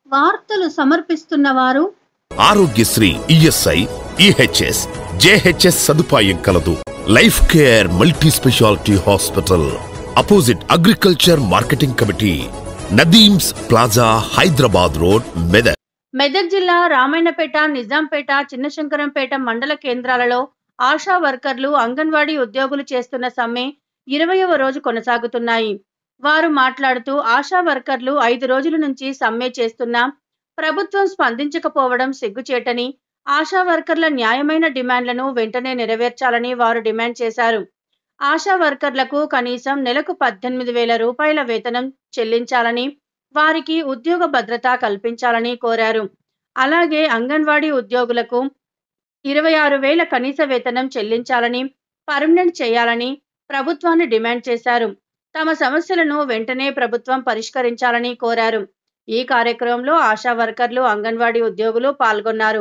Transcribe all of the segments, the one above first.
వార్తలు సమర్పిస్తున్న వారు ఆరోగ్యశ్రీ ఈఎస్ఐ ఈహెచ్ఎస్ జేహెచ్ఎస్ సదుపాయం కలదు life care multi speciality hospital opposite agriculture marketing committee Nadeem's plaza Hyderabad road Medak Medak జిల్లా రామాయణపేట నిజాంపేట చిన్నశంకరంపేట మండల కేంద్రాలలో ఆశా వర్కర్లు అంగన్వాడీ ఉద్యోగులు చేస్తున్న సమ్మె ఇరవయవ రోజు కొనసాగుతున్నాయి వారు మాట్లాడుతూ ఆశా వర్కర్లు ఐదు రోజుల నుంచి సమ్మె చేస్తున్నా ప్రభుత్వం స్పందించకపోవడం సిగ్గుచేటని ఆశా వర్కర్ల న్యాయమైన డిమాండ్లను వెంటనే నెరవేర్చాలని వారు డిమాండ్ చేశారు ఆశా వర్కర్లకు కనీసం నెలకు పద్దెనిమిది వేల రూపాయల వేతనం చెల్లించాలని వారికి ఉద్యోగ భద్రత కల్పించాలని కోరారు అలాగే అంగన్వాడీ ఉద్యోగులకు ఇరవై ఆరు వేల కనీస వేతనం చెల్లించాలని పర్మనెంట్ చేయాలని ప్రభుత్వాన్ని డిమాండ్ చేశారు తమ సమస్యలను వెంటనే ప్రభుత్వం పరిష్కరించాలని కోరారు ఈ కార్యక్రమంలో ఆశా వర్కర్లు అంగన్వాడీ ఉద్యోగులు పాల్గొన్నారు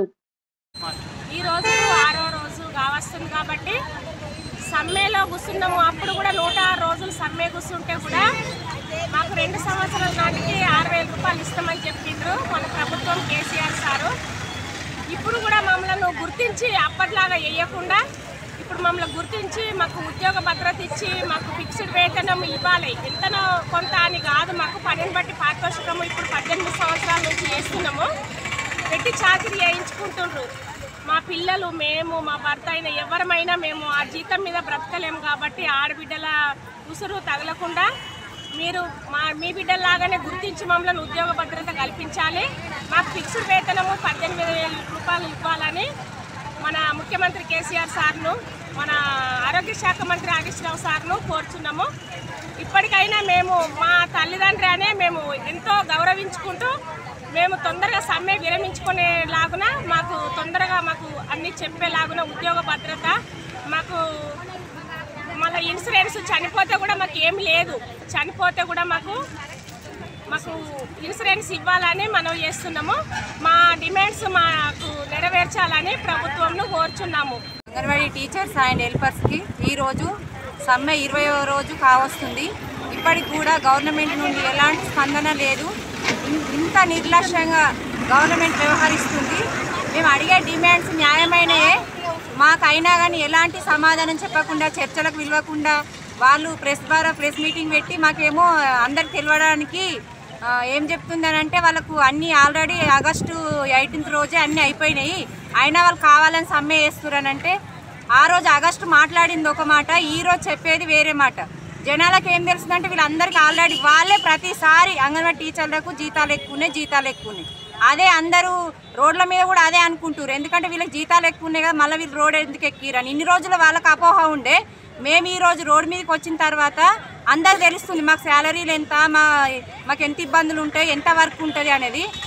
ఈ రోజు ఆరో రోజు కావస్తుంది కాబట్టి సమ్మెలో కూర్చున్నాము అప్పుడు కూడా నూట ఆరు రోజులు సమ్మె కూర్చుంటే కూడా మాకు రెండు సంవత్సరాల నాటికి ఆరు వేల రూపాయలు ఇస్తామని చెప్పిండ్రు మన ప్రభుత్వం కేసీఆర్ సారు ఇప్పుడు కూడా మమ్మల్ని గుర్తించి అప్పట్లాగా వేయకుండా ఇప్పుడు మమ్మల్ని గుర్తించి మాకు ఉద్యోగ భద్రత ఇచ్చి మాకు ఫిక్స్డ్ వేతనం ఇవ్వాలి ఎంతనో కొంత అని కాదు మాకు పనిని బట్టి పారితోషికము ఇప్పుడు పద్దెనిమిది సంవత్సరాల నుంచి చేస్తున్నాము పెట్టి చాకరీ చేయించుకుంటుండ్రు మా పిల్లలు మేము మా భర్త అయిన ఎవరమైనా మేము ఆ జీతం మీద బ్రతకలేము కాబట్టి ఆడబిడ్డల ఉసురు తగలకుండా మీరు మా మీ బిడ్డల్లాగానే గుర్తించి మమ్మల్ని ఉద్యోగ భద్రత కల్పించాలి మాకు ఫిక్స్డ్ వేతనము పద్దెనిమిది వేల రూపాయలు ఇవ్వాలని మన ముఖ్యమంత్రి కేసీఆర్ సార్ను మన ఆరోగ్య శాఖ మంత్రి హరీష్ రావు సార్ను కోరుచున్నాము ఇప్పటికైనా మేము మా తల్లిదండ్రి అనే మేము ఎంతో గౌరవించుకుంటూ మేము తొందరగా సమ్మె విరమించుకునేలాగున మాకు తొందరగా మాకు అన్ని చెప్పేలాగున ఉద్యోగ భద్రత మాకు మళ్ళీ ఇన్సూరెన్స్ చనిపోతే కూడా మాకు ఏం లేదు చనిపోతే కూడా మాకు మాకు ఇన్సూరెన్స్ ఇవ్వాలని మనం చేస్తున్నాము మా డిమాండ్స్ మాకు నెరవేర్చాలని ప్రభుత్వంను కోరుచున్నాము అంగన్వాడీ టీచర్స్ అండ్ హెల్పర్స్కి ఈరోజు సమ్మె ఇరవై రోజు కావస్తుంది ఇప్పటికి కూడా గవర్నమెంట్ నుండి ఎలాంటి స్పందన లేదు ఇన్- ఇంత నిర్లక్ష్యంగా గవర్నమెంట్ వ్యవహరిస్తుంది మేము అడిగే డిమాండ్స్ న్యాయమైనయే మాకైనా కానీ ఎలాంటి సమాధానం చెప్పకుండా చర్చలకు పిలవకుండా వాళ్ళు ప్రెస్ ద్వారా ప్రెస్ మీటింగ్ పెట్టి మాకేమో అందరికి తెలియడానికి ఆ, ఏం చెప్తుందనంటే వాళ్ళకు అన్నీ ఆల్రెడీ ఆగస్టు ఎయిటీన్త్ రోజే అన్నీ అయిపోయినాయి అయినా వాళ్ళు కావాలని సమ్మె చేస్తున్నారంటే ఆ రోజు ఆగస్టు మాట్లాడింది ఒక మాట ఈ రోజు చెప్పేది వేరే మాట జనాలకు ఏం తెలుస్తుందంటే వీళ్ళందరికీ ఆల్రెడీ వాళ్ళే ప్రతిసారి అంగన్వాడీ టీచర్లకు జీతాలు ఎక్కువనే జీతాలు ఎక్కువనే అదే అందరూ రోడ్ల మీద కూడా అదే అనుకుంటారు ఎందుకంటే వీళ్ళకి జీతాలు ఎక్కువ ఉన్నాయి కదా మళ్ళీ వీళ్ళు రోడ్ ఎందుకు ఎక్కిరని ఇన్ని రోజులు వాళ్ళకి అపోహ ఉండే మేము ఈ రోజు రోడ్ మీదకి వచ్చిన తర్వాత అందరు తెలుస్తుంది మాకు శాలరీలు ఎంత మా మాకు ఎంత ఇబ్బందులు ఉంటాయి ఎంత వర్క్ ఉంటుంది అనేది